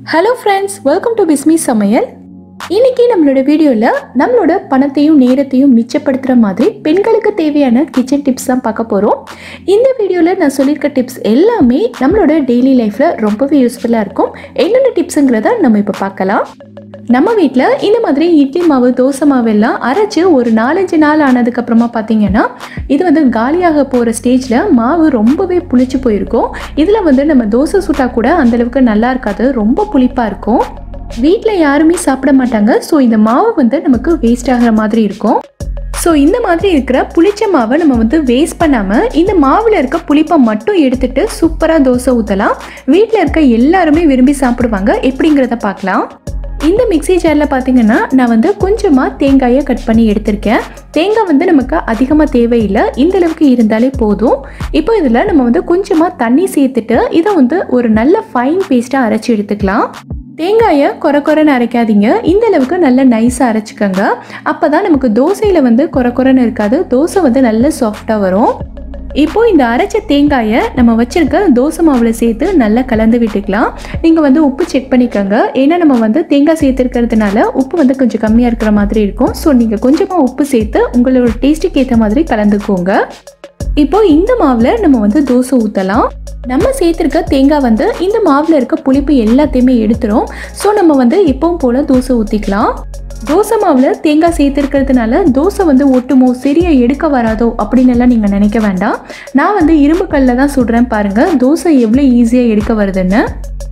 hello friends welcome to Bismi சமையல் இன்னைக்கு நம்மளோட வீடியோவில் நம்மளோட பணத்தையும் நேரத்தையும் மிச்சப்படுத்துகிற மாதிரி பெண்களுக்கு தேவையான கிச்சன் டிப்ஸ் தான் பார்க்க போகிறோம் இந்த வீடியோவில் நான் சொல்லியிருக்க டிப்ஸ் எல்லாமே நம்மளோட டெய்லி லைஃப்பில் ரொம்பவே யூஸ்ஃபுல்லாக இருக்கும் என்னென்ன டிப்ஸுங்கிறத நம்ம இப்போ பார்க்கலாம் நம்ம வீட்டில் இந்த மாதிரி இட்லி மாவு தோசை மாவு எல்லாம் அரைச்சு ஒரு நாலஞ்சு நாள் ஆனதுக்கப்புறமா பார்த்தீங்கன்னா இது வந்து காலியாக போகிற ஸ்டேஜில் மாவு ரொம்பவே புளிச்சு போயிருக்கும் இதில் வந்து நம்ம தோசை சுட்டா கூட அந்தளவுக்கு நல்லா இருக்காது ரொம்ப புளிப்பாக இருக்கும் வீட்டில் யாருமே சாப்பிட மாட்டாங்க ஸோ இந்த மாவு வந்து நமக்கு வேஸ்ட் ஆகிற மாதிரி இருக்கும் ஸோ இந்த மாதிரி இருக்கிற புளிச்ச மாவை நம்ம வந்து வேஸ்ட் பண்ணாமல் இந்த மாவில் இருக்க புளிப்பை மட்டும் எடுத்துட்டு சூப்பராக தோசை ஊற்றலாம் வீட்டில் இருக்க எல்லாருமே விரும்பி சாப்பிடுவாங்க எப்படிங்கிறத பார்க்கலாம் இந்த மிக்ஸி ஜாரில் பார்த்தீங்கன்னா நான் வந்து கொஞ்சமாக தேங்காயை கட் பண்ணி எடுத்திருக்கேன் தேங்காய் வந்து நமக்கு அதிகமாக தேவையில்லை இந்த அளவுக்கு இருந்தாலே போதும் இப்போ இதில் நம்ம வந்து கொஞ்சமாக தண்ணி சேர்த்துட்டு இதை வந்து ஒரு நல்ல ஃபைன் பேஸ்ட்டாக அரைச்சி எடுத்துக்கலாம் தேங்காயை கொர கொரன்னு அரைக்காதீங்க இந்த அளவுக்கு நல்ல நைஸாக அரைச்சிக்கோங்க அப்போ தான் நமக்கு தோசையில் வந்து கொர கொரன்னு இருக்காது தோசை வந்து நல்ல சாஃப்டாக வரும் இப்போ இந்த அரைச்ச தேங்காயை நம்ம வச்சிருக்க தோசை மாவில் சேர்த்து நல்லா கலந்து விட்டுக்கலாம் நீங்கள் வந்து உப்பு செக் பண்ணிக்கோங்க ஏன்னா நம்ம வந்து தேங்காய் சேர்த்துருக்கிறதுனால உப்பு வந்து கொஞ்சம் கம்மியாக இருக்கிற மாதிரி இருக்கும் ஸோ நீங்கள் கொஞ்சமாக உப்பு சேர்த்து உங்களோட டேஸ்ட்டுக்கு ஏற்ற மாதிரி கலந்துக்கோங்க இப்போ இந்த மாவில் நம்ம வந்து தோசை ஊற்றலாம் நம்ம சேர்த்துருக்க தேங்காய் வந்து இந்த மாவில் இருக்க புளிப்பு எல்லாத்தையுமே எடுத்துரும் ஸோ நம்ம வந்து எப்பவும் போல் தோசை ஊற்றிக்கலாம் தோசை மாவில் தேங்காய் சேர்த்துருக்கிறதுனால தோசை வந்து ஒட்டுமோ சரியா எடுக்க வராதோ அப்படின்னு எல்லாம் நீங்கள் நினைக்க வேண்டாம் நான் வந்து இரும்பு கல்லில் தான் சுடுறேன் பாருங்கள் தோசை எவ்வளோ ஈஸியாக எடுக்க வருதுன்னு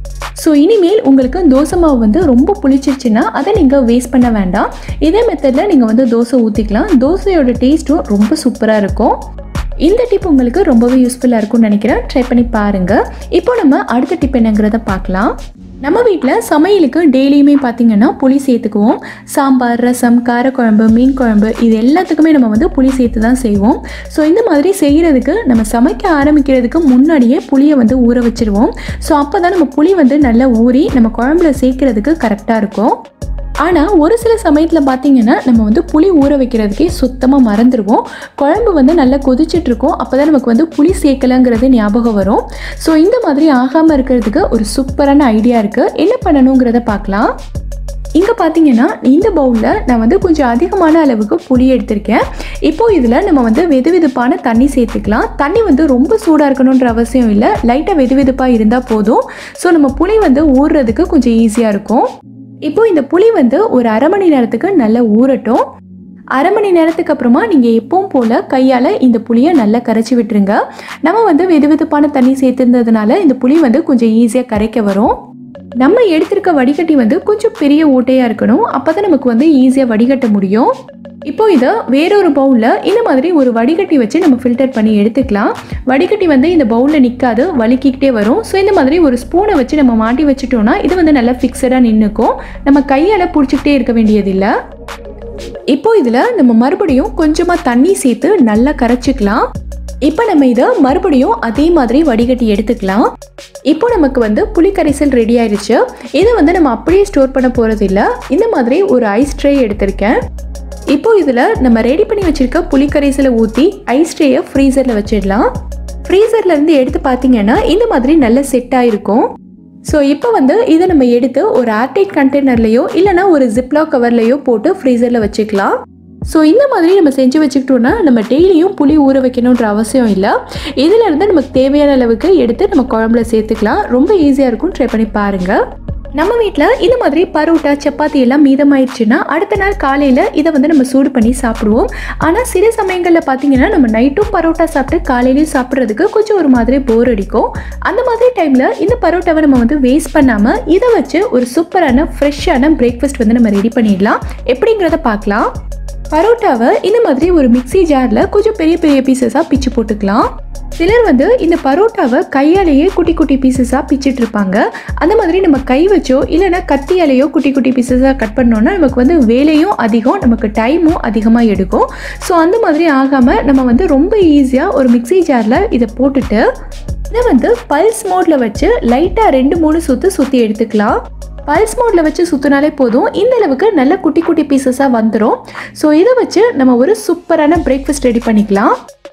ஸோ இனிமேல் உங்களுக்கு தோசை மாவு வந்து ரொம்ப புளிச்சிருச்சுன்னா அதை நீங்கள் வேஸ்ட் பண்ண வேண்டாம் இதே மெத்தடில் நீங்கள் வந்து தோசை ஊற்றிக்கலாம் தோசையோட டேஸ்ட்டும் ரொம்ப சூப்பராக இருக்கும் இந்த டிப் உங்களுக்கு ரொம்பவே யூஸ்ஃபுல்லாக இருக்கும்னு நினைக்கிறேன் ட்ரை பண்ணி பாருங்கள் இப்போ நம்ம அடுத்த டிப் என்னங்கிறத பார்க்கலாம் நம்ம வீட்டில் சமையலுக்கு டெய்லியுமே பார்த்தீங்கன்னா புளி சேர்த்துக்குவோம் சாம்பார் ரசம் காரக்குழம்பு மீன் குழம்பு இது எல்லாத்துக்குமே நம்ம வந்து புளி சேர்த்து தான் செய்வோம் ஸோ இந்த மாதிரி செய்கிறதுக்கு நம்ம சமைக்க ஆரம்பிக்கிறதுக்கு முன்னாடியே புளியை வந்து ஊற வச்சிருவோம் ஸோ அப்போ தான் நம்ம புளி வந்து நல்லா ஊறி நம்ம குழம்புல சேர்க்கறதுக்கு கரெக்டாக இருக்கும் ஆனால் ஒரு சில சமயத்தில் பார்த்தீங்கன்னா நம்ம வந்து புளி ஊற வைக்கிறதுக்கே சுத்தமாக மறந்துடுவோம் குழம்பு வந்து நல்லா கொதிச்சிட்டு இருக்கும் அப்போ தான் நமக்கு வந்து புளி சேர்க்கலங்கிறது ஞாபகம் வரும் ஸோ இந்த மாதிரி ஆகாமல் இருக்கிறதுக்கு ஒரு சூப்பரான ஐடியா இருக்குது என்ன பண்ணணுங்கிறத பார்க்கலாம் இங்கே பார்த்தீங்கன்னா இந்த பவுலில் நான் வந்து கொஞ்சம் அதிகமான அளவுக்கு புளி எடுத்திருக்கேன் இப்போது இதில் நம்ம வந்து வெது வெதுப்பான தண்ணி சேர்த்துக்கலாம் தண்ணி வந்து ரொம்ப சூடாக இருக்கணுன்ற அவசியம் இல்லை லைட்டாக வெது வெதுப்பாக இருந்தால் போதும் ஸோ நம்ம புளி வந்து ஊறுறதுக்கு கொஞ்சம் ஈஸியாக இருக்கும் இப்போ இந்த புளி வந்து ஒரு அரை மணி நேரத்துக்கு நல்லா ஊறட்டும் அரை மணி நேரத்துக்கு அப்புறமா நீங்கள் எப்பவும் போல் கையால் இந்த புளியை நல்லா கரைச்சி விட்டுருங்க நம்ம வந்து வெது வெதுப்பான தண்ணி சேர்த்துருந்ததுனால இந்த புளி வந்து கொஞ்சம் ஈஸியாக கரைக்க வரும் நம்ம எடுத்திருக்க வடிகட்டி வந்து கொஞ்சம் பெரிய ஓட்டையாக இருக்கணும் அப்போ தான் நமக்கு வந்து ஈஸியாக வடிகட்ட முடியும் இப்போ இதை வேறொரு பவுலில் இந்த மாதிரி ஒரு வடிகட்டி வச்சு நம்ம ஃபில்டர் பண்ணி எடுத்துக்கலாம் வடிகட்டி வந்து இந்த பவுலில் நிற்காது வலிக்கிக்கிட்டே வரும் ஸோ இந்த மாதிரி ஒரு ஸ்பூனை வச்சு நம்ம மாட்டி வச்சுட்டோம்னா இது வந்து நல்லா ஃபிக்ஸடாக நின்றுக்கும் நம்ம கையால் பிடிச்சிக்கிட்டே இருக்க வேண்டியதில்லை இப்போ இதில் நம்ம மறுபடியும் கொஞ்சமாக தண்ணி சேர்த்து நல்லா கரைச்சிக்கலாம் இப்போ நம்ம இதை மறுபடியும் அதே மாதிரி வடிகட்டி எடுத்துக்கலாம் இப்போ நமக்கு வந்து புளி கரைசல் ரெடி ஆயிடுச்சு இதை வந்து நம்ம அப்படியே ஸ்டோர் பண்ண போகிறது இல்லை இந்த மாதிரி ஒரு ஐஸ் ட்ரே எடுத்திருக்கேன் இப்போ இதில் நம்ம ரெடி பண்ணி வச்சுருக்க புளி கரைசலை ஊற்றி ஐஸ் ட்ரேயை ஃப்ரீசரில் வச்சிடலாம் ஃப்ரீசர்லேருந்து எடுத்து பார்த்தீங்கன்னா இந்த மாதிரி நல்ல செட் ஆகிருக்கும் ஸோ இப்போ வந்து இதை நம்ம எடுத்து ஒரு ஏர்டைட் கண்டெய்னர்லையோ இல்லைனா ஒரு ஜிப்லா கவர்லையோ போட்டு ஃப்ரீசரில் வச்சுக்கலாம் ஸோ இந்த மாதிரி நம்ம செஞ்சு வச்சுக்கிட்டோன்னா நம்ம டெய்லியும் புளி ஊற வைக்கணுன்ற அவசியம் இல்லை இதிலேருந்து நமக்கு தேவையான அளவுக்கு எடுத்து நம்ம குழம்புல சேர்த்துக்கலாம் ரொம்ப ஈஸியாக இருக்கும் ட்ரை பண்ணி பாருங்கள் நம்ம வீட்டில் இந்த மாதிரி பரோட்டா சப்பாத்தி எல்லாம் மீதமாயிடுச்சுன்னா அடுத்த நாள் காலையில் இதை வந்து நம்ம சூடு பண்ணி சாப்பிடுவோம் ஆனால் சில சமயங்களில் பார்த்தீங்கன்னா நம்ம நைட்டும் பரோட்டா சாப்பிட்டு காலையிலையும் சாப்பிட்றதுக்கு கொஞ்சம் ஒரு மாதிரி போர் அடிக்கும் அந்த மாதிரி டைமில் இந்த பரோட்டாவை நம்ம வந்து வேஸ்ட் பண்ணாமல் இதை வச்சு ஒரு சூப்பரான ஃப்ரெஷ்ஷான பிரேக்ஃபாஸ்ட் வந்து நம்ம ரெடி பண்ணிடலாம் எப்படிங்கிறத பார்க்கலாம் பரோட்டாவை இந்த மாதிரி ஒரு மிக்ஸி ஜாரில் கொஞ்சம் பெரிய பெரிய பீசஸாக பிச்சு போட்டுக்கலாம் சிலர் வந்து இந்த பரோட்டாவை கையாலேயே குட்டி குட்டி பீசஸாக பிச்சிட்டு இருப்பாங்க அந்த மாதிரி நம்ம கை வச்சோ இல்லைன்னா கத்தியாலேயோ குட்டி குட்டி பீசஸாக கட் பண்ணோன்னா நமக்கு வந்து வேலையும் அதிகம் நமக்கு டைமும் அதிகமாக எடுக்கும் ஸோ அந்த மாதிரி ஆகாமல் நம்ம வந்து ரொம்ப ஈஸியாக ஒரு மிக்ஸி ஜாரில் இதை போட்டுட்டு இதை வந்து பல்ஸ் மோடில் வச்சு லைட்டாக ரெண்டு மூணு சுற்று சுற்றி எடுத்துக்கலாம் பல்ஸ் மோடில் வச்சு சுற்றினாலே போதும் இந்த அளவுக்கு நல்ல குட்டி குட்டி பீசஸாக வந்துடும் ஸோ இதை வச்சு நம்ம ஒரு சூப்பரான பிரேக்ஃபாஸ்ட் ரெடி பண்ணிக்கலாம்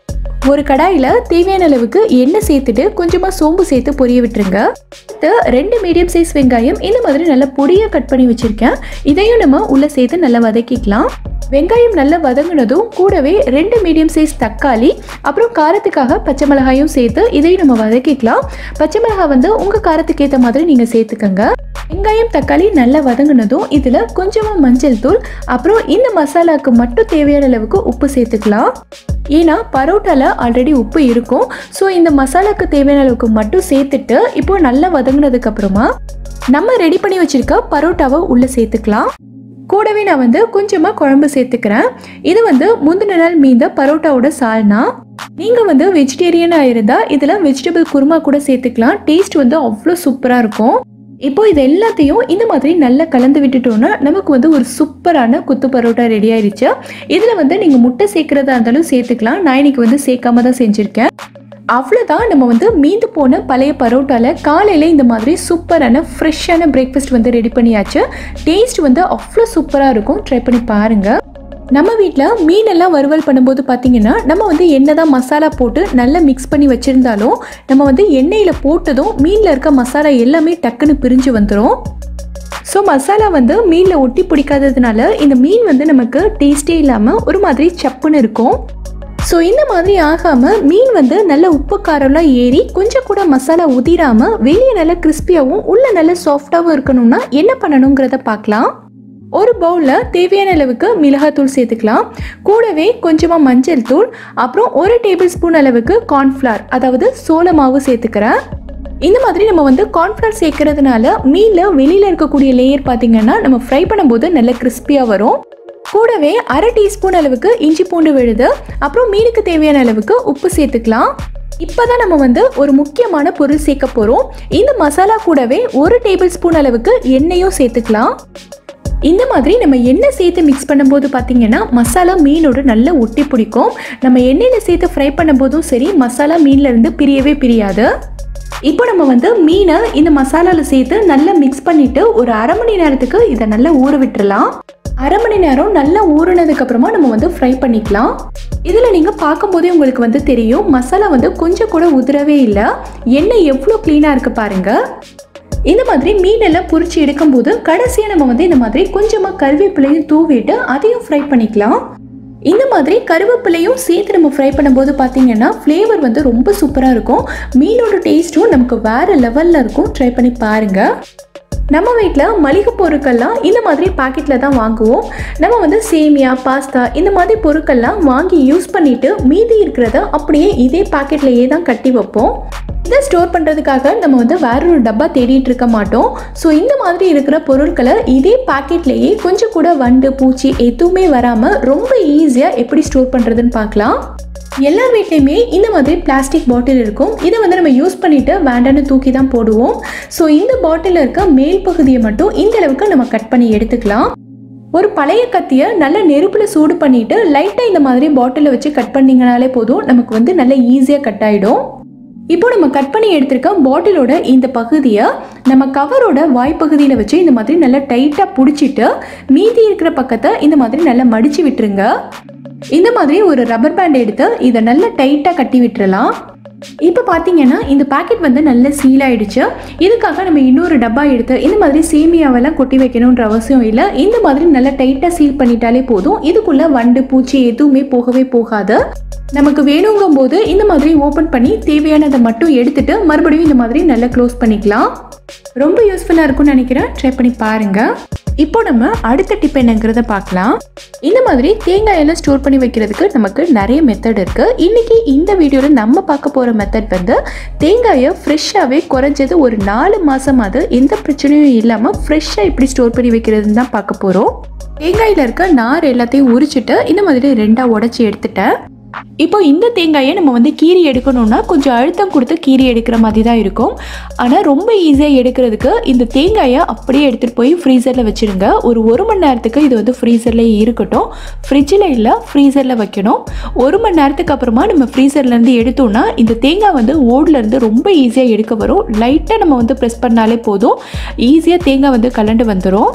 ஒரு கடாயில் தேவையான அளவுக்கு எண்ணெய் சேர்த்துட்டு கொஞ்சமாக சோம்பு சேர்த்து பொரிய விட்டுருங்க அடுத்து ரெண்டு மீடியம் சைஸ் வெங்காயம் இந்த மாதிரி நல்லா பொடியாக கட் பண்ணி வச்சுருக்கேன் இதையும் நம்ம உள்ளே சேர்த்து நல்லா வதக்கிக்கலாம் வெங்காயம் நல்லா வதங்கினதும் கூடவே ரெண்டு மீடியம் சைஸ் தக்காளி அப்புறம் காரத்துக்காக பச்சை மிளகாயும் சேர்த்து இதையும் நம்ம வதக்கிக்கலாம் பச்சை மிளகாய் வந்து உங்கள் காரத்துக்கு ஏற்ற மாதிரி நீங்கள் சேர்த்துக்கங்க வெங்காயம் தக்காளி நல்லா வதங்கினதும் இதில் கொஞ்சமாக மஞ்சள் தூள் அப்புறம் இந்த மசாலாவுக்கு மட்டும் தேவையான அளவுக்கு உப்பு சேர்த்துக்கலாம் ஏன்னா பரோட்டால ஆல்ரெடி உப்பு இருக்கும் ஸோ இந்த மசாலாக்கு தேவையான அளவுக்கு மட்டும் சேர்த்துட்டு இப்போ நல்லா வதங்கினதுக்கு அப்புறமா நம்ம ரெடி பண்ணி வச்சிருக்க பரோட்டாவை உள்ளே சேர்த்துக்கலாம் கூடவே நான் வந்து கொஞ்சமாக குழம்பு சேர்த்துக்கிறேன் இது வந்து முந்தின நாள் மீந்த பரோட்டாவோட சால்னா நீங்கள் வந்து வெஜிடேரியனாக இருந்தால் இதில் வெஜிடபிள் குருமா கூட சேர்த்துக்கலாம் டேஸ்ட் வந்து அவ்வளோ சூப்பராக இருக்கும் இப்போ இது எல்லாத்தையும் இந்த மாதிரி நல்லா கலந்து விட்டுட்டோம்னா நமக்கு வந்து ஒரு சூப்பரான குத்து பரோட்டா ரெடி ஆயிடுச்சு இதில் வந்து நீங்கள் முட்டை சேர்க்குறதா இருந்தாலும் சேர்த்துக்கலாம் நான் இன்னைக்கு வந்து சேர்க்காம தான் செஞ்சுருக்கேன் அவ்வளோதான் நம்ம வந்து மீந்து போன பழைய பரோட்டாவில் காலையில் இந்த மாதிரி சூப்பரான ஃப்ரெஷ்ஷான பிரேக்ஃபாஸ்ட் வந்து ரெடி பண்ணியாச்சு டேஸ்ட் வந்து அவ்வளோ சூப்பராக இருக்கும் ட்ரை பண்ணி பாருங்கள் நம்ம வீட்டில் மீனெல்லாம் வறுவல் பண்ணும்போது பார்த்தீங்கன்னா நம்ம வந்து என்னதான் மசாலா போட்டு நல்லா மிக்ஸ் பண்ணி வச்சுருந்தாலும் நம்ம வந்து எண்ணெயில் போட்டதும் மீனில் இருக்க மசாலா எல்லாமே டக்குன்னு பிரிஞ்சு வந்துடும் ஸோ மசாலா வந்து மீனில் ஒட்டி பிடிக்காததுனால இந்த மீன் வந்து நமக்கு டேஸ்டே இல்லாமல் ஒரு மாதிரி சப்புன்னு இருக்கும் ஸோ இந்த மாதிரி ஆகாமல் மீன் வந்து நல்ல உப்பு காரம்லாம் ஏறி கொஞ்சம் கூட மசாலா உதிராமல் வெளியே நல்லா கிறிஸ்பியாகவும் உள்ள நல்ல சாஃப்டாகவும் இருக்கணும்னா என்ன பண்ணணுங்கிறத பார்க்கலாம் ஒரு பவுலில் தேவையான அளவுக்கு மிளகாத்தூள் சேர்த்துக்கலாம் கூடவே கொஞ்சமாக மஞ்சள் தூள் அப்புறம் ஒரு டேபிள் ஸ்பூன் அளவுக்கு கார்ன்ஃப்ளவர் அதாவது சோள மாவு சேர்த்துக்கிறேன் இந்த மாதிரி நம்ம வந்து கார்ன்ஃப்ளவர் சேர்க்கறதுனால மீனில் வெளியில் இருக்கக்கூடிய லேயர் பார்த்தீங்கன்னா நம்ம ஃப்ரை பண்ணும்போது நல்ல கிறிஸ்பியாக வரும் கூடவே அரை டீஸ்பூன் அளவுக்கு இஞ்சி பூண்டு விழுது அப்புறம் மீனுக்கு தேவையான அளவுக்கு உப்பு சேர்த்துக்கலாம் இப்போதான் நம்ம வந்து ஒரு முக்கியமான பொருள் சேர்க்க போகிறோம் இந்த மசாலா கூடவே ஒரு டேபிள் ஸ்பூன் அளவுக்கு எண்ணெயும் சேர்த்துக்கலாம் இந்த மாதிரி நம்ம எண்ணெய் சேர்த்து மிக்ஸ் பண்ணும்போது பார்த்தீங்கன்னா மசாலா மீனோட நல்லா ஒட்டி பிடிக்கும் நம்ம எண்ணெயில் சேர்த்து ஃப்ரை பண்ணும்போதும் சரி மசாலா மீன்ல இருந்து பிரியவே பிரியாது இப்போ நம்ம வந்து மீனை இந்த மசாலாவில் சேர்த்து நல்லா மிக்ஸ் பண்ணிட்டு ஒரு அரை மணி நேரத்துக்கு இதை நல்லா ஊற விட்டுறலாம் அரை மணி நேரம் நல்லா ஊறினதுக்கு அப்புறமா நம்ம வந்து ஃப்ரை பண்ணிக்கலாம் இதில் நீங்கள் பார்க்கும்போதே உங்களுக்கு வந்து தெரியும் மசாலா வந்து கொஞ்சம் கூட உதிரவே இல்லை எண்ணெய் எவ்வளோ க்ளீனாக இருக்கு பாருங்க இந்த மாதிரி மீனெல்லாம் பொரிச்சு எடுக்கும்போது கடைசியாக நம்ம வந்து இந்த மாதிரி கொஞ்சமாக கருவேப்பிலையும் தூவிட்டு அதையும் ஃப்ரை பண்ணிக்கலாம் இந்த மாதிரி கருவேப்பிலையும் சேர்த்து நம்ம ஃப்ரை பண்ணும்போது பார்த்தீங்கன்னா ஃப்ளேவர் வந்து ரொம்ப சூப்பராக இருக்கும் மீனோட டேஸ்ட்டும் நமக்கு வேறு லெவலில் இருக்கும் ட்ரை பண்ணி பாருங்கள் நம்ம வீட்டில் மளிகை பொருட்கள்லாம் இந்த மாதிரி பாக்கெட்டில் தான் வாங்குவோம் நம்ம வந்து சேமியா பாஸ்தா இந்த மாதிரி பொருட்கள்லாம் வாங்கி யூஸ் பண்ணிட்டு மீதி இருக்கிறத அப்படியே இதே பாக்கெட்லேயே தான் கட்டி வைப்போம் இதை ஸ்டோர் பண்ணுறதுக்காக நம்ம வந்து வேற ஒரு டப்பா தேடிட்டு இருக்க மாட்டோம் ஸோ இந்த மாதிரி இருக்கிற பொருட்களை இதே பாக்கெட்லேயே கொஞ்சம் கூட வண்டு பூச்சி எதுவுமே வராமல் ரொம்ப ஈஸியாக எப்படி ஸ்டோர் பண்ணுறதுன்னு பார்க்கலாம் எல்லார் வீட்லேயுமே இந்த மாதிரி பிளாஸ்டிக் பாட்டில் இருக்கும் இதை வந்து நம்ம யூஸ் பண்ணிட்டு வேண்டான்னு தூக்கி தான் போடுவோம் ஸோ இந்த பாட்டிலில் இருக்க மேல் பகுதியை மட்டும் இந்த அளவுக்கு நம்ம கட் பண்ணி எடுத்துக்கலாம் ஒரு பழைய கத்தியை நல்ல நெருப்பில் சூடு பண்ணிட்டு லைட்டாக இந்த மாதிரி பாட்டிலில் வச்சு கட் பண்ணிங்கனாலே போதும் நமக்கு வந்து நல்ல ஈஸியாக கட் ஆகிடும் இப்போ நம்ம கட் பண்ணி எடுத்திருக்க பாட்டிலோட இந்த பகுதியை நம்ம கவரோட வாய்ப்பகுதியில் வச்சு இந்த மாதிரி நல்லா டைட்டாக பிடிச்சிட்டு மீதி இருக்கிற பக்கத்தை இந்த மாதிரி நல்லா மடிச்சு விட்டுருங்க இந்த மாதிரி ஒரு ரப்பர் பேண்ட் எடுத்து இதை நல்லா டைட்டாக கட்டி விட்டுறலாம் இப்போ பார்த்தீங்கன்னா இந்த பாக்கெட் வந்து நல்ல சீல் ஆயிடுச்சு இதுக்காக நம்ம இன்னொரு டப்பா எடுத்து இந்த மாதிரி சேமியாவெல்லாம் கொட்டி வைக்கணுன்ற அவசியம் இல்லை இந்த மாதிரி நல்லா டைட்டாக சீல் பண்ணிட்டாலே போதும் இதுக்குள்ள வண்டு பூச்சி எதுவுமே போகவே போகாது நமக்கு வேணுங்கும் போது இந்த மாதிரி ஓப்பன் பண்ணி தேவையானதை மட்டும் எடுத்துட்டு மறுபடியும் இந்த மாதிரி நல்லா க்ளோஸ் பண்ணிக்கலாம் ரொம்ப யூஸ்ஃபுல்லாக இருக்கும்னு நினைக்கிறேன் ட்ரை பண்ணி பாருங்க இப்போ நம்ம அடுத்த டிப் என்னங்கிறத பார்க்கலாம் இந்த மாதிரி தேங்காய் எல்லாம் ஸ்டோர் பண்ணி வைக்கிறதுக்கு நமக்கு நிறைய மெத்தட் இருக்கு இன்னைக்கு இந்த வீடியோவில் நம்ம பார்க்க போகிற மெத்தட் வந்து தேங்காயை ஃப்ரெஷ்ஷாகவே குறைஞ்சது ஒரு நாலு மாதமாவது எந்த பிரச்சனையும் இல்லாமல் ஃப்ரெஷ்ஷாக எப்படி ஸ்டோர் பண்ணி வைக்கிறதுன்னு தான் பார்க்க போகிறோம் தேங்காயில் இருக்க நார் எல்லாத்தையும் உரிச்சிட்டு இந்த மாதிரி ரெண்டாக உடச்சி எடுத்துட்டேன் இப்போ இந்த தேங்காயை நம்ம வந்து கீறி எடுக்கணும்னா கொஞ்சம் அழுத்தம் கொடுத்து கீறி எடுக்கிற மாதிரி தான் இருக்கும் ஆனால் ரொம்ப ஈஸியாக எடுக்கிறதுக்கு இந்த தேங்காயை அப்படியே எடுத்துகிட்டு போய் ஃப்ரீசரில் வச்சுருங்க ஒரு ஒரு மணி நேரத்துக்கு இது வந்து ஃப்ரீசரில் இருக்கட்டும் ஃப்ரிட்ஜில் இல்லை ஃப்ரீசரில் வைக்கணும் ஒரு மணி நேரத்துக்கு அப்புறமா நம்ம ஃப்ரீசர்லேருந்து எடுத்தோம்னா இந்த தேங்காய் வந்து ஓட்லேருந்து ரொம்ப ஈஸியாக எடுக்க வரும் லைட்டாக நம்ம வந்து ப்ரெஸ் பண்ணாலே போதும் ஈஸியாக தேங்காய் வந்து கலண்டு வந்துடும்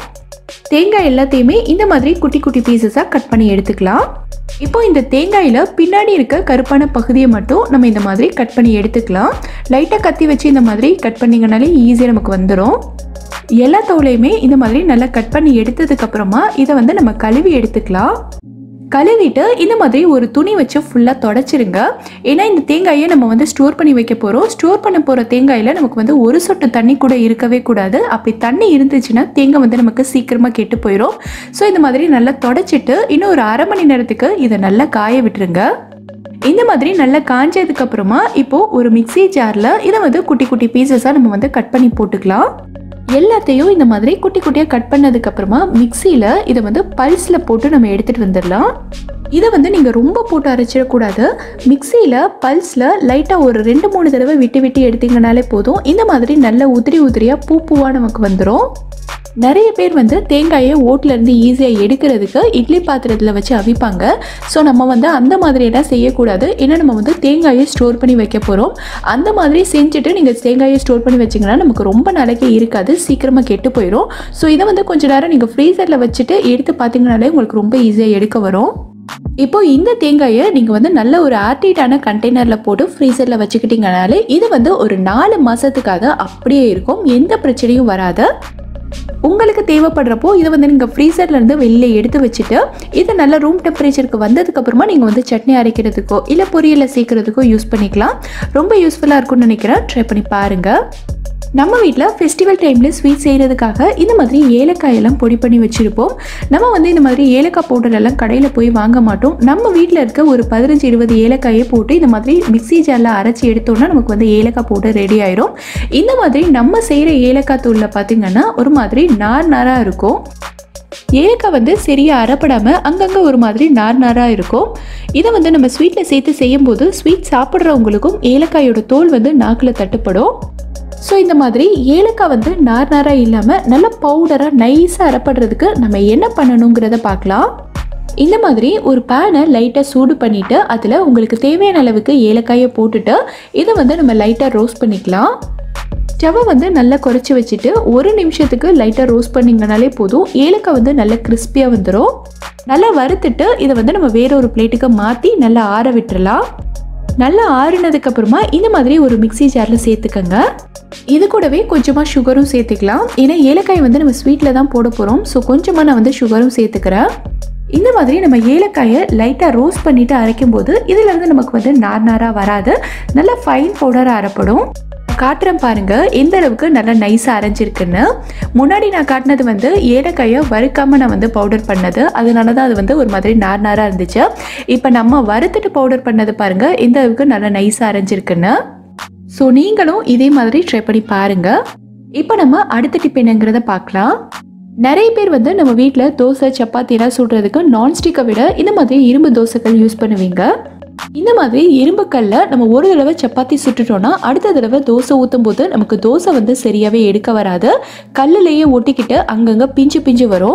தேங்காய் எல்லாத்தையுமே இந்த மாதிரி குட்டி குட்டி பீசஸாக கட் பண்ணி எடுத்துக்கலாம் இப்போ இந்த தேங்காயில் பின்னாடி இருக்க கருப்பான பகுதியை மட்டும் நம்ம இந்த மாதிரி கட் பண்ணி எடுத்துக்கலாம் லைட்டாக கத்தி வச்சு இந்த மாதிரி கட் பண்ணிங்கனாலே ஈஸியாக நமக்கு வந்துடும் எல்லா தோலையுமே இந்த மாதிரி நல்லா கட் பண்ணி எடுத்ததுக்கப்புறமா இதை வந்து நம்ம கழுவி எடுத்துக்கலாம் கழுவிட்டு இந்த மாதிரி ஒரு துணி வச்சு ஃபுல்லாக தொடச்சிருங்க ஏன்னா இந்த தேங்காயை நம்ம வந்து ஸ்டோர் பண்ணி வைக்க போகிறோம் ஸ்டோர் பண்ண போகிற தேங்காயில் நமக்கு வந்து ஒரு சொட்டு தண்ணி கூட இருக்கவே கூடாது அப்படி தண்ணி இருந்துச்சுன்னா தேங்காய் வந்து நமக்கு சீக்கிரமாக கெட்டு போயிடும் ஸோ இந்த மாதிரி நல்லா தொடச்சிட்டு இன்னும் ஒரு அரை மணி நேரத்துக்கு இதை நல்லா காய விட்டுருங்க இந்த மாதிரி நல்லா காஞ்சதுக்கு அப்புறமா இப்போ ஒரு மிக்ஸி ஜாரில் இதை வந்து குட்டி குட்டி பீசஸாக நம்ம வந்து கட் பண்ணி போட்டுக்கலாம் எல்லாத்தையும் இந்த மாதிரி குட்டி குட்டியாக கட் பண்ணதுக்கு அப்புறமா மிக்சியில் இதை வந்து பல்ஸில் போட்டு நம்ம எடுத்துகிட்டு வந்துடலாம் இதை வந்து நீங்கள் ரொம்ப போட்டு அரைச்சிடக்கூடாது மிக்சியில் பல்ஸில் லைட்டாக ஒரு ரெண்டு மூணு தடவை விட்டு விட்டு எடுத்தீங்கனாலே போதும் இந்த மாதிரி நல்ல உதிரி உதிரியாக பூ பூவாக நமக்கு வந்துடும் நிறைய பேர் வந்து தேங்காயை ஓட்டிலேருந்து ஈஸியாக எடுக்கிறதுக்கு இட்லி பாத்திரத்தில் வச்சு அவிப்பாங்க ஸோ நம்ம வந்து அந்த மாதிரியெல்லாம் செய்யக்கூடாது ஏன்னா நம்ம வந்து தேங்காயை ஸ்டோர் பண்ணி வைக்க போகிறோம் அந்த மாதிரி செஞ்சுட்டு நீங்கள் தேங்காயை ஸ்டோர் பண்ணி வச்சிங்கன்னா நமக்கு ரொம்ப நாளைக்கு இருக்காது சீக்கிரமாக கெட்டு போயிடும் ஸோ இதை வந்து கொஞ்ச நேரம் நீங்கள் ஃப்ரீசரில் வச்சுட்டு எடுத்து பார்த்தீங்கனாலே உங்களுக்கு ரொம்ப ஈஸியாக எடுக்க வரும் இப்போ இந்த தேங்காயை நீங்கள் வந்து நல்ல ஒரு ஆர்டிட்டான கண்டெய்னரில் போட்டு ஃப்ரீசரில் வச்சுக்கிட்டீங்கனாலே இது வந்து ஒரு நாலு மாதத்துக்காக அப்படியே இருக்கும் எந்த பிரச்சனையும் வராது உங்களுக்கு தேவைப்படுறப்போ இதை வந்து நீங்கள் ஃப்ரீசர்லேருந்து வெளியே எடுத்து வச்சுட்டு இதை நல்ல ரூம் டெம்பரேச்சருக்கு வந்ததுக்கப்புறமா நீங்கள் வந்து சட்னி அரைக்கிறதுக்கோ இல்லை பொரியலில் சேர்க்குறதுக்கோ யூஸ் பண்ணிக்கலாம் ரொம்ப யூஸ்ஃபுல்லாக இருக்கும்னு நினைக்கிறேன் ட்ரை பண்ணி பாருங்கள் நம்ம வீட்டில் ஃபெஸ்டிவல் டைமில் ஸ்வீட் செய்கிறதுக்காக இந்த மாதிரி ஏலக்காயெல்லாம் பொடி பண்ணி வச்சுருப்போம் நம்ம வந்து இந்த மாதிரி ஏலக்காய் பவுடர் எல்லாம் கடையில் போய் வாங்க மாட்டோம் நம்ம வீட்டில் இருக்க ஒரு பதினஞ்சு இருபது ஏலக்காயை போட்டு இந்த மாதிரி மிக்ஸி ஜாரில் அரைச்சி எடுத்தோம்னா நமக்கு வந்து ஏலக்காய் பவுடர் ரெடி ஆயிரும் இந்த மாதிரி நம்ம செய்கிற ஏலக்காய் தூளில் பார்த்தீங்கன்னா ஒரு மாதிரி நார் நாராக இருக்கும் ஏலக்காய் வந்து சரியாக அரைப்படாமல் அங்கங்கே ஒரு மாதிரி நார் நாராக இருக்கும் இதை வந்து நம்ம ஸ்வீட்டில் சேர்த்து செய்யும்போது ஸ்வீட் சாப்பிட்றவங்களுக்கும் ஏலக்காயோட தோல் வந்து நாக்கில் தட்டுப்படும் ஸோ இந்த மாதிரி ஏலக்காய் வந்து நார் நாராக இல்லாமல் நல்ல பவுடராக நைஸாக அரைப்படுறதுக்கு நம்ம என்ன பண்ணணுங்கிறத பார்க்கலாம் இந்த மாதிரி ஒரு பேனை லைட்டாக சூடு பண்ணிவிட்டு அதில் உங்களுக்கு தேவையான அளவுக்கு ஏலக்காயை போட்டுட்டு இதை வந்து நம்ம லைட்டாக ரோஸ்ட் பண்ணிக்கலாம் ஸ்டவ்வை வந்து நல்லா குறைச்சி வச்சுட்டு ஒரு நிமிஷத்துக்கு லைட்டாக ரோஸ்ட் பண்ணிங்கனாலே போதும் ஏலக்காய் வந்து நல்லா கிறிஸ்பியாக வந்துடும் நல்லா வறுத்துட்டு இதை வந்து நம்ம வேற ஒரு பிளேட்டுக்கு மாற்றி நல்லா ஆற விட்டுறலாம் நல்லா ஆறுனதுக்கு அப்புறமா இந்த மாதிரி ஒரு மிக்ஸி ஜாரில் சேர்த்துக்கங்க இது கூடவே கொஞ்சமாக சுகரும் சேர்த்துக்கலாம் ஏன்னா ஏலக்காய் வந்து நம்ம ஸ்வீட்டில் தான் போட போகிறோம் ஸோ கொஞ்சமாக நான் வந்து சுகரும் சேர்த்துக்கிறேன் இந்த மாதிரி நம்ம ஏலக்காயை லைட்டாக ரோஸ்ட் பண்ணிட்டு அரைக்கும் போது இதுல இருந்து நமக்கு வந்து நார் நாராக வராது நல்லா ஃபைன் பவுடராக அரைப்படும் காட்டுறேன் பாருங்க எந்த அளவுக்கு நல்லா நைஸாக அரைஞ்சிருக்குன்னு முன்னாடி நான் காட்டினது வந்து ஏலக்காயை வறுக்காம நான் வந்து பவுடர் பண்ணது அதனால தான் அது வந்து ஒரு மாதிரி நார் நாராக இருந்துச்சு இப்போ நம்ம வறுத்துட்டு பவுடர் பண்ணது பாருங்க எந்த அளவுக்கு நல்லா நைஸாக அரைஞ்சிருக்குன்னு ஸோ நீங்களும் இதே மாதிரி ட்ரை பண்ணி பாருங்க இப்போ நம்ம அடுத்த டிப் என்னங்கிறத பார்க்கலாம் நிறைய பேர் வந்து நம்ம வீட்டில் தோசை சப்பாத்தி எல்லாம் சுடுறதுக்கு நான்ஸ்டிக்கை விட இந்த மாதிரி இரும்பு தோசைகள் யூஸ் பண்ணுவீங்க இந்த மாதிரி இரும்புக்கல்ல நம்ம ஒரு தடவை சப்பாத்தி சுட்டுட்டோம்னா அடுத்த தடவை தோசை ஊற்றும் போது நமக்கு தோசை வந்து சரியாகவே எடுக்க வராது கல்லுலேயே ஒட்டிக்கிட்டு அங்கங்கே பிஞ்சு பிஞ்சு வரும்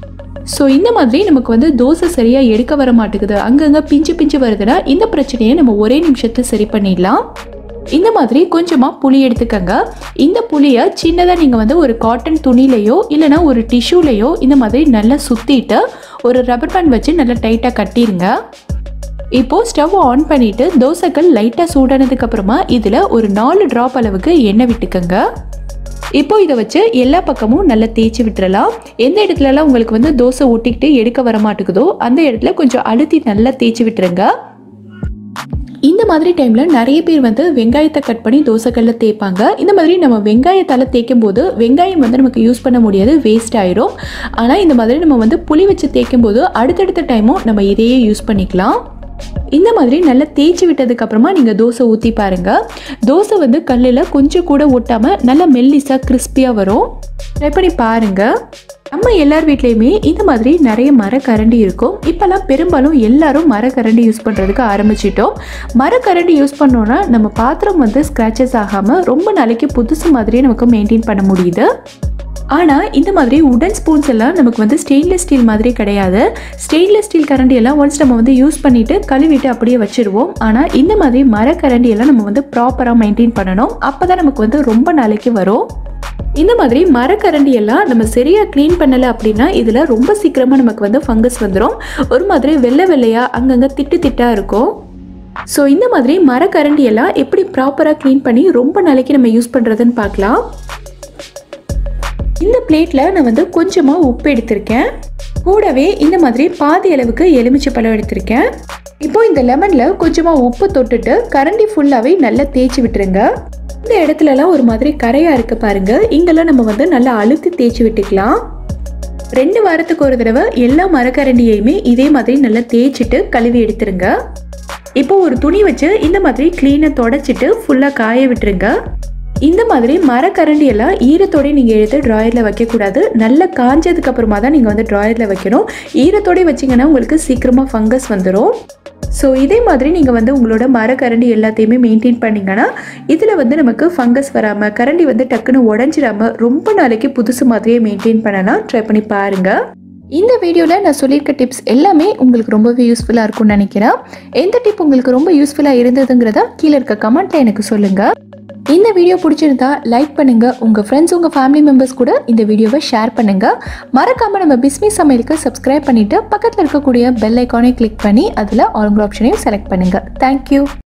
ஸோ இந்த மாதிரி நமக்கு வந்து தோசை சரியாக எடுக்க வர மாட்டேங்குது அங்கங்கே பிஞ்சு பிஞ்சு வருதுன்னா இந்த பிரச்சனையை நம்ம ஒரே நிமிஷத்தில் சரி பண்ணிடலாம் இந்த மாதிரி கொஞ்சமாக புளி எடுத்துக்கங்க இந்த புளியை சின்னதாக நீங்கள் வந்து ஒரு காட்டன் துணிலையோ இல்லைனா ஒரு டிஷ்யூலையோ இந்த மாதிரி நல்லா சுற்றிட்டு ஒரு ரப்பர் பேண்ட் வச்சு நல்லா டைட்டாக கட்டிடுங்க இப்போது ஸ்டவ் ஆன் பண்ணிவிட்டு தோசைக்கல் லைட்டாக சூடானதுக்கு அப்புறமா இதில் ஒரு நாலு ட்ராப் அளவுக்கு எண்ணெய் விட்டுக்கங்க இப்போ இதை வச்சு எல்லா பக்கமும் நல்லா தேய்ச்சி விட்டுறலாம் எந்த இடத்துலலாம் உங்களுக்கு வந்து தோசை ஒட்டிக்கிட்டு எடுக்க வர மாட்டேங்குதோ அந்த இடத்துல கொஞ்சம் அழுத்தி நல்லா தேய்ச்சி விட்டுருங்க இந்த மாதிரி டைமில் நிறைய பேர் வந்து வெங்காயத்தை கட் பண்ணி தோசைக்கல்ல தேய்ப்பாங்க இந்த மாதிரி நம்ம வெங்காயத்தால் தேய்க்கும் போது வெங்காயம் வந்து நமக்கு யூஸ் பண்ண முடியாது வேஸ்ட் ஆயிரும் ஆனால் இந்த மாதிரி நம்ம வந்து புளி வச்சு தேய்க்கும் போது அடுத்தடுத்த டைமும் நம்ம இதையே யூஸ் பண்ணிக்கலாம் இந்த மாதிரி நல்லா தேய்ச்சி விட்டதுக்கு அப்புறமா நீங்கள் தோசை ஊற்றி பாருங்க தோசை வந்து கல்லில் கொஞ்சம் கூட ஒட்டாமல் நல்லா மெல்லிஸாக கிறிஸ்பியாக வரும் ட்ரை பண்ணி பாருங்க நம்ம எல்லார் வீட்லேயுமே இந்த மாதிரி நிறைய மரக்கரண்டி இருக்கும் இப்போல்லாம் பெரும்பாலும் எல்லாரும் மரக்கரண்டி யூஸ் பண்ணுறதுக்கு ஆரம்பிச்சிட்டோம் மரக்கரண்டி யூஸ் பண்ணோன்னா நம்ம பாத்திரம் வந்து ஸ்க்ராச்சஸ் ஆகாமல் ரொம்ப நாளைக்கு புதுசு மாதிரியே நமக்கு மெயின்டைன் பண்ண முடியுது ஆனால் இந்த மாதிரி உடன் ஸ்பூன்ஸ் எல்லாம் நமக்கு வந்து ஸ்டெயின்லெஸ் ஸ்டீல் மாதிரி கிடையாது ஸ்டெயின்லெஸ் ஸ்டீல் கரண்டி எல்லாம் ஒன்ஸ் நம்ம வந்து யூஸ் பண்ணிட்டு கழுவிட்டு அப்படியே வச்சிருவோம் ஆனால் இந்த மாதிரி மரக்கரண்டி எல்லாம் நம்ம வந்து ப்ராப்பராக மெயின்டைன் பண்ணணும் அப்போ தான் நமக்கு வந்து ரொம்ப நாளைக்கு வரும் இந்த மாதிரி மரக்கரண்டி எல்லாம் நம்ம சரியாக க்ளீன் பண்ணலை அப்படின்னா இதில் ரொம்ப சீக்கிரமாக நமக்கு வந்து ஃபங்கஸ் வந்துடும் ஒரு மாதிரி வெள்ளை வெள்ளையாக அங்கங்கே திட்டு திட்டாக இருக்கும் ஸோ இந்த மாதிரி மரக்கரண்டி எல்லாம் எப்படி ப்ராப்பராக க்ளீன் பண்ணி ரொம்ப நாளைக்கு நம்ம யூஸ் பண்ணுறதுன்னு பார்க்கலாம் இந்த பிளேட்டில் நான் வந்து கொஞ்சமாக உப்பு எடுத்திருக்கேன் கூடவே இந்த மாதிரி பாதி அளவுக்கு எலுமிச்சை பழம் எடுத்திருக்கேன் இப்போ இந்த லெமனில் கொஞ்சமாக உப்பு தொட்டுட்டு கரண்டி ஃபுல்லாகவே நல்லா தேய்ச்சி விட்டுருங்க இந்த இடத்துலலாம் ஒரு மாதிரி கரையாக இருக்க பாருங்க இங்கெல்லாம் நம்ம வந்து நல்லா அழுத்தி தேய்ச்சி விட்டுக்கலாம் ரெண்டு வாரத்துக்கு ஒரு தடவை எல்லா மரக்கரண்டியையுமே இதே மாதிரி நல்லா தேய்ச்சிட்டு கழுவி எடுத்துருங்க இப்போ ஒரு துணி வச்சு இந்த மாதிரி க்ளீனை தொடச்சிட்டு ஃபுல்லாக காய விட்டுருங்க இந்த மாதிரி மரக்கரண்டி எல்லாம் ஈரத்தோட நீங்கள் எடுத்து ட்ராயரில் வைக்கக்கூடாது நல்லா காஞ்சதுக்கு அப்புறமா தான் நீங்கள் வந்து ட்ராயரில் வைக்கணும் ஈரத்தோட வச்சிங்கன்னா உங்களுக்கு சீக்கிரமாக ஃபங்கஸ் வந்துடும் ஸோ இதே மாதிரி நீங்கள் வந்து உங்களோட மரக்கரண்டி எல்லாத்தையுமே மெயின்டைன் பண்ணிங்கன்னா இதில் வந்து நமக்கு ஃபங்கஸ் வராமல் கரண்டி வந்து டக்குன்னு உடஞ்சிடாம ரொம்ப நாளைக்கு புதுசு மாதிரியே மெயின்டைன் பண்ணலாம் ட்ரை பண்ணி பாருங்கள் இந்த வீடியோவில் நான் சொல்லியிருக்க டிப்ஸ் எல்லாமே உங்களுக்கு ரொம்பவே யூஸ்ஃபுல்லாக இருக்கும்னு நினைக்கிறேன் எந்த டிப் உங்களுக்கு ரொம்ப யூஸ்ஃபுல்லாக இருந்ததுங்கிறத கீழே இருக்க கமெண்ட்டில் எனக்கு சொல்லுங்கள் இந்த வீடியோ பிடிச்சிருந்தா லைக் பண்ணுங்க உங்க ஃப்ரெண்ட்ஸ் உங்க ஃபேமிலி மெம்பர்ஸ் கூட இந்த வீடியோவை ஷேர் பண்ணுங்க மறக்காம நம்ம பிஸ்மி சமையலுக்கு சப்ஸ்கிரைப் பண்ணிட்டு பக்கத்தில் இருக்கக்கூடிய பெல் ஐக்கானை கிளிக் பண்ணி அதில் ஆல் ஆப்ஷனையும் செலக்ட் பண்ணுங்க தேங்க்யூ